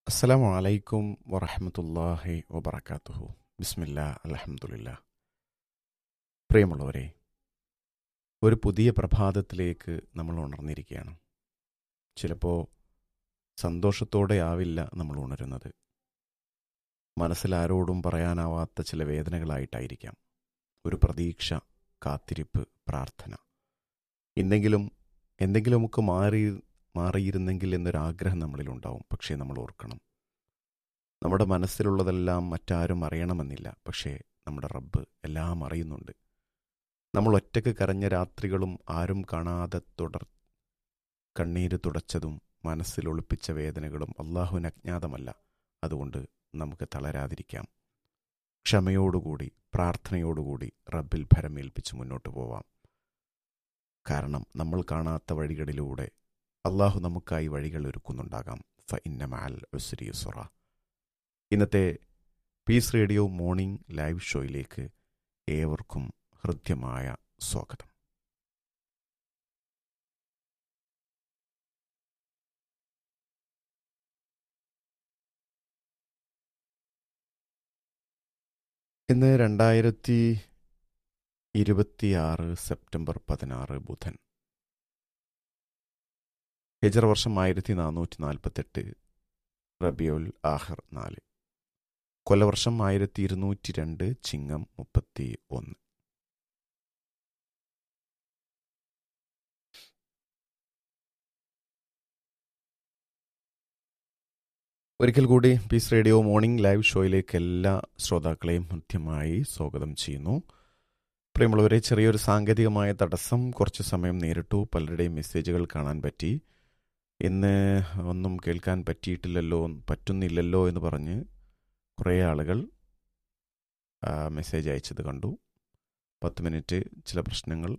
അസ്സലാമു അലൈക്കും വറഹമത്തല്ലാഹി വബർക്കാത്തുഹു ബിസ്മില്ല അലഹമുല്ല പ്രിയമുള്ളവരെ ഒരു പുതിയ പ്രഭാതത്തിലേക്ക് നമ്മൾ ഉണർന്നിരിക്കുകയാണ് ചിലപ്പോൾ സന്തോഷത്തോടെ ആവില്ല നമ്മൾ ഉണരുന്നത് മനസ്സിൽ ആരോടും പറയാനാവാത്ത ചില വേദനകളായിട്ടായിരിക്കാം ഒരു പ്രതീക്ഷ കാത്തിരിപ്പ് പ്രാർത്ഥന എന്തെങ്കിലും എന്തെങ്കിലുമൊക്കെ മാറി മാറിയിരുന്നെങ്കിൽ എന്നൊരാഗ്രഹം നമ്മളിലുണ്ടാവും പക്ഷേ നമ്മൾ ഓർക്കണം നമ്മുടെ മനസ്സിലുള്ളതെല്ലാം മറ്റാരും അറിയണമെന്നില്ല പക്ഷേ നമ്മുടെ റബ്ബ് എല്ലാം അറിയുന്നുണ്ട് നമ്മൾ ഒറ്റക്ക് കരഞ്ഞ രാത്രികളും ആരും കാണാതെ തുടർ കണ്ണീര് തുടച്ചതും മനസ്സിൽ ഒളിപ്പിച്ച വേദനകളും അള്ളാഹുവിന് അജ്ഞാതമല്ല അതുകൊണ്ട് നമുക്ക് തളരാതിരിക്കാം ക്ഷമയോടുകൂടി പ്രാർത്ഥനയോടുകൂടി റബ്ബിൽ ഭരമേൽപ്പിച്ച് മുന്നോട്ട് പോവാം കാരണം നമ്മൾ കാണാത്ത വഴികളിലൂടെ അള്ളാഹു നമുക്കായി വഴികൾ ഒരുക്കുന്നുണ്ടാകാം ഫ ഇന്നമാൽ ഉസ്രി സുറ ഇന്നത്തെ പീസ് റേഡിയോ മോർണിംഗ് ലൈവ് ഷോയിലേക്ക് ഏവർക്കും ഹൃദ്യമായ സ്വാഗതം ഇന്ന് രണ്ടായിരത്തി ഇരുപത്തിയാറ് സെപ്റ്റംബർ പതിനാറ് ബുധൻ ഹിജർ വർഷം ആയിരത്തി നാനൂറ്റി നാൽപ്പത്തെട്ട് റബിയുൽ ആഹിർ നാല് കൊലവർഷം ആയിരത്തി ഇരുന്നൂറ്റി രണ്ട് ചിങ്ങം മുപ്പത്തി ഒന്ന് ഒരിക്കൽ കൂടി പീസ് റേഡിയോ മോർണിംഗ് ലൈവ് ഷോയിലേക്ക് എല്ലാ ശ്രോതാക്കളെയും ഹൃദ്യമായി സ്വാഗതം ചെയ്യുന്നു പ്രിയമുള്ളവരെ ചെറിയൊരു സാങ്കേതികമായ തടസ്സം കുറച്ച് സമയം നേരിട്ടു പലരുടെയും മെസ്സേജുകൾ കാണാൻ പറ്റി ഇന്ന് ഒന്നും കേൾക്കാൻ പറ്റിയിട്ടില്ലല്ലോ പറ്റുന്നില്ലല്ലോ എന്ന് പറഞ്ഞ് കുറേ ആളുകൾ മെസ്സേജ് അയച്ചത് കണ്ടു പത്ത് മിനിറ്റ് ചില പ്രശ്നങ്ങൾ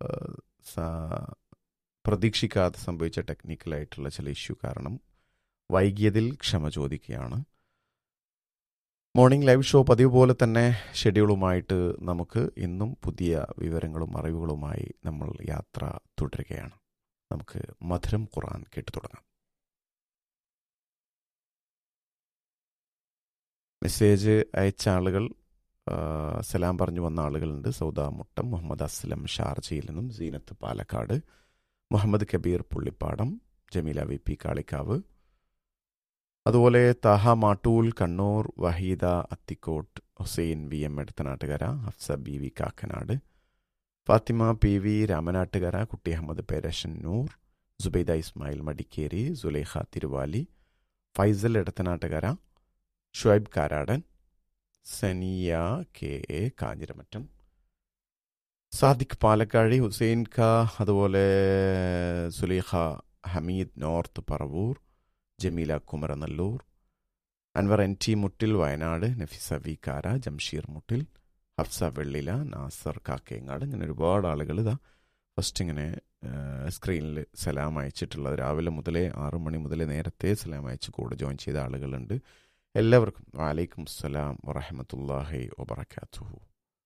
പ്രതീക്ഷിക്കാതെ സംഭവിച്ച ടെക്നിക്കലായിട്ടുള്ള ചില ഇഷ്യൂ കാരണം വൈകിയതിൽ ക്ഷമ ചോദിക്കുകയാണ് മോർണിംഗ് ലൈവ് ഷോ പതിവ് പോലെ തന്നെ ഷെഡ്യൂളുമായിട്ട് നമുക്ക് ഇന്നും പുതിയ വിവരങ്ങളും അറിവുകളുമായി നമ്മൾ യാത്ര തുടരുകയാണ് നമുക്ക് മധുരം ഖുറാൻ കേട്ടു തുടങ്ങാം മെസ്സേജ് അയച്ച ആളുകൾ സലാം പറഞ്ഞു വന്ന ആളുകളുണ്ട് സൗദ മുട്ടം മുഹമ്മദ് അസ്ലം ഷാർജയിൽ നിന്നും സീനത്ത് പാലക്കാട് മുഹമ്മദ് കബീർ പുള്ളിപ്പാടം ജമീല വി പി കാളിക്കാവ് അതുപോലെ Thaha Mattool Kannur Waheeda Athikkode Hussain V M Edathanattukara Hafsa B V Kakkanad Fathima P V Ramanattukara Kutty Ahammed Perassannur Subaida Ismail Madikeri Suleikha Thiruvali Faisal Edathanattukara Shuaib Karadan Saniya K A Kanjiramattam Sadiq Palakkazhi Hussain ഖ അതുപോലെ Suleikha Hameed North Paravur Jameela Kumaranallur Anwar N T Muttil Wayanad നഫിസ V കാര ജംഷീർ മുട്ടിൽ ഹഫ്സ വെള്ളില നാസർ കാക്കേങ്ങാട് ഇങ്ങനെ ഒരുപാട് ആളുകൾ ഇതാ ഫസ്റ്റ് ഇങ്ങനെ സ്ക്രീനിൽ സലാം അയച്ചിട്ടുള്ളത് രാവിലെ മുതലേ ആറു മണി മുതലേ നേരത്തെ സലാം അയച്ച് കൂടെ ജോയിൻ ചെയ്ത ആളുകളുണ്ട് എല്ലാവർക്കും വാലൈക്കും സലാം വറഹമത്തല്ലാഹി വബർക്കാത്തുഹു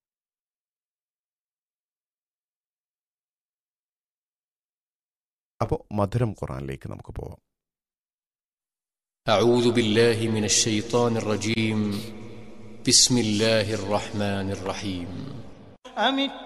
അപ്പോൾ മധുരം ഖുറാനിലേക്ക് നമുക്ക് പോവാം أعوذ بالله من الشيطان الرجيم بسم الله الرحمن الرحيم أم